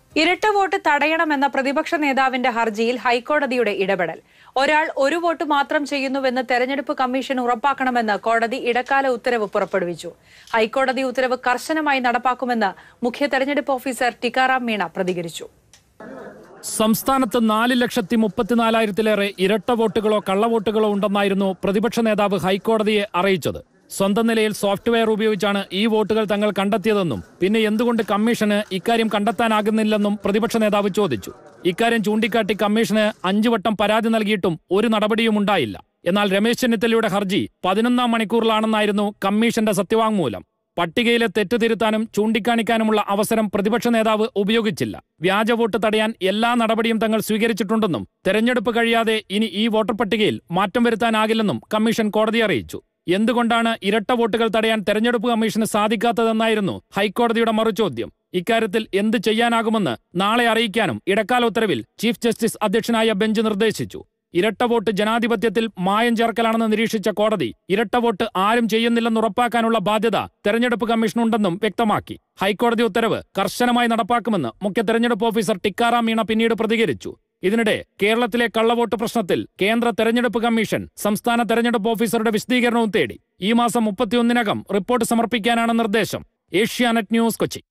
ഇരട്ട വോട്ട് തടയണമെന്ന പ്രതിപക്ഷ നേതാവിന്റെ ഹർജിയിൽ ഹൈക്കോടതിയുടെ ഇടപെടൽ ഒരാൾ ഒരു വോട്ട് മാത്രം ചെയ്യുന്നുവെന്ന് തെരഞ്ഞെടുപ്പ് കമ്മീഷൻ ഉറപ്പാക്കണമെന്ന് കോടതി ഇടക്കാല ഉത്തരവ് പുറപ്പെടുവിച്ചു ഹൈക്കോടതി ഉത്തരവ് കർശനമായി നടപ്പാക്കുമെന്ന് മുഖ്യ തെരഞ്ഞെടുപ്പ് ഓഫീസർ ടിക്കാറാം മീണ പ്രതികരിച്ചു സംസ്ഥാനത്ത് നാല് ലക്ഷത്തി മുപ്പത്തിനാലായിരത്തിലേറെ ഇരട്ട വോട്ടുകളോ കള്ളവോട്ടുകളോ ഉണ്ടെന്നായിരുന്നു പ്രതിപക്ഷ നേതാവ് ഹൈക്കോടതിയെ അറിയിച്ചത് സ്വന്തം നിലയിൽ സോഫ്റ്റ്വെയർ ഉപയോഗിച്ചാണ് ഈ വോട്ടുകൾ തങ്ങൾ കണ്ടെത്തിയതെന്നും പിന്നെ എന്തുകൊണ്ട് കമ്മീഷന് ഇക്കാര്യം കണ്ടെത്താനാകുന്നില്ലെന്നും പ്രതിപക്ഷ നേതാവ് ചോദിച്ചു ഇക്കാര്യം ചൂണ്ടിക്കാട്ടി കമ്മീഷന് അഞ്ചു വട്ടം പരാതി നൽകിയിട്ടും ഒരു നടപടിയും ഉണ്ടായില്ല എന്നാൽ രമേശ് ചെന്നിത്തലയുടെ ഹർജി പതിനൊന്നാം മണിക്കൂറിലാണെന്നായിരുന്നു കമ്മീഷന്റെ സത്യവാങ്മൂലം പട്ടികയിലെ തെറ്റ് തിരുത്താനും ചൂണ്ടിക്കാണിക്കാനുമുള്ള അവസരം പ്രതിപക്ഷ നേതാവ് ഉപയോഗിച്ചില്ല വ്യാജ വോട്ട് തടയാൻ എല്ലാ നടപടിയും തങ്ങൾ സ്വീകരിച്ചിട്ടുണ്ടെന്നും തെരഞ്ഞെടുപ്പ് കഴിയാതെ ഇനി ഈ വോട്ടർ പട്ടികയിൽ മാറ്റം വരുത്താനാകില്ലെന്നും കമ്മീഷൻ കോടതിയെ അറിയിച്ചു എന്തുകൊണ്ടാണ് ഇരട്ട വോട്ടുകൾ തടയാൻ തെരഞ്ഞെടുപ്പ് കമ്മീഷന് സാധിക്കാത്തതെന്നായിരുന്നു ഹൈക്കോടതിയുടെ മറുചോദ്യം ഇക്കാര്യത്തിൽ എന്ത് ചെയ്യാനാകുമെന്ന് നാളെ അറിയിക്കാനും ഇടക്കാല ഉത്തരവിൽ ചീഫ് ജസ്റ്റിസ് അധ്യക്ഷനായ ബെഞ്ച് നിർദ്ദേശിച്ചു ഇരട്ട വോട്ട് ജനാധിപത്യത്തിൽ മായം ചേർക്കലാണെന്ന് നിരീക്ഷിച്ച കോടതി ഇരട്ട വോട്ട് ആരും ചെയ്യുന്നില്ലെന്ന് ഉറപ്പാക്കാനുള്ള ബാധ്യത തെരഞ്ഞെടുപ്പ് കമ്മീഷനുണ്ടെന്നും വ്യക്തമാക്കി ഹൈക്കോടതി ഉത്തരവ് കർശനമായി നടപ്പാക്കുമെന്ന് മുഖ്യ തെരഞ്ഞെടുപ്പ് ഓഫീസർ ടിക്കാറാം മീണ പിന്നീട് പ്രതികരിച്ചു ഇതിനിടെ കേരളത്തിലെ കള്ളവോട്ട് പ്രശ്നത്തിൽ കേന്ദ്ര തെരഞ്ഞെടുപ്പ് കമ്മീഷൻ സംസ്ഥാന തെരഞ്ഞെടുപ്പ് ഓഫീസറുടെ വിശദീകരണവും തേടി ഈ മാസം മുപ്പത്തിയൊന്നിനകം റിപ്പോർട്ട് സമർപ്പിക്കാനാണ് നിർദ്ദേശം ഏഷ്യാനെറ്റ് ന്യൂസ് കൊച്ചി